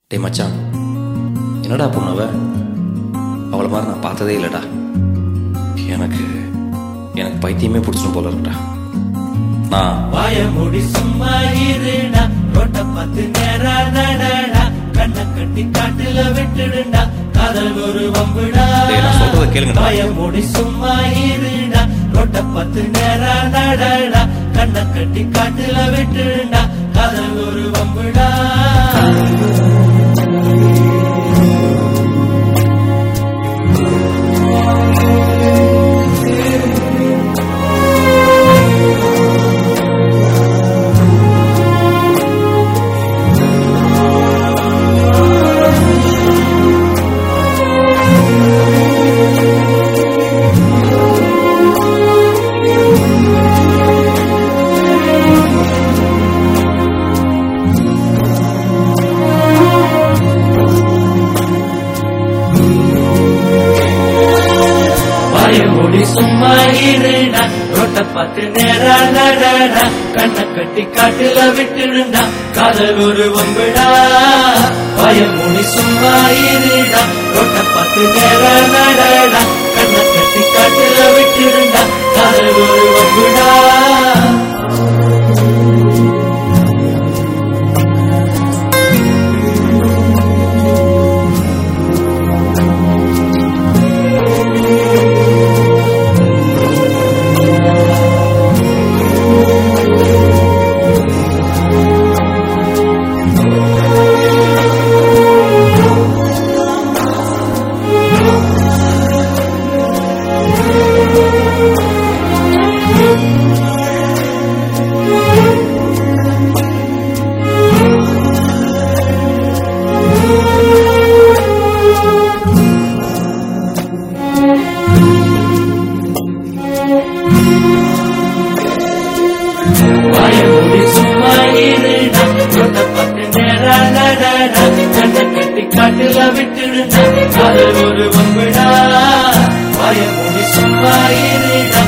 டேய் மச்சான் என்னடா பொண்ணவ அவளை மாதிரி நான் பார்த்ததே இல்லைடா எனக்கு எனக்கு பைத்தியமே பிடிச்சிடும் போல இருக்குடா நான் வாய மூடி சும்மா இருடா ரோட்ட பார்த்து நேரா நடடா கண்ண கட்டி காட்டுல விட்டுடுடா காதல் ஒரு வம்புடா டேய், நான் சொல்றத கேளுங்கடா. வாய மூடி சும்மா இருடா ரோட்ட பார்த்து நேரா நடடா கண்ண கட்டி காட்டுல விட்டுடுடா காதல் ஒரு வம்புடா வாய மூடி சும்மா இருடா ரோட்ட பார்த்து நேரா நடடா கண்ண கட்டி காட்டுல விட்டுடுடா காதல் ஒரு வம்புடா வாய மூடி சும்மா இருடா ரோட்ட பார்த்து நேரா நடடா கண்ண கட்டி காட்டுல விட்டுடுடா காதல் ஒரு வம்புடா வாய மூடி சும்மா இருடா ரோட்ட பார்த்து நேரா நடடா கண்ண கட்டி காட்டுல விட்டுடுடா காதல் ஒரு வம்புடா வாய மூடி சும்மா இருடா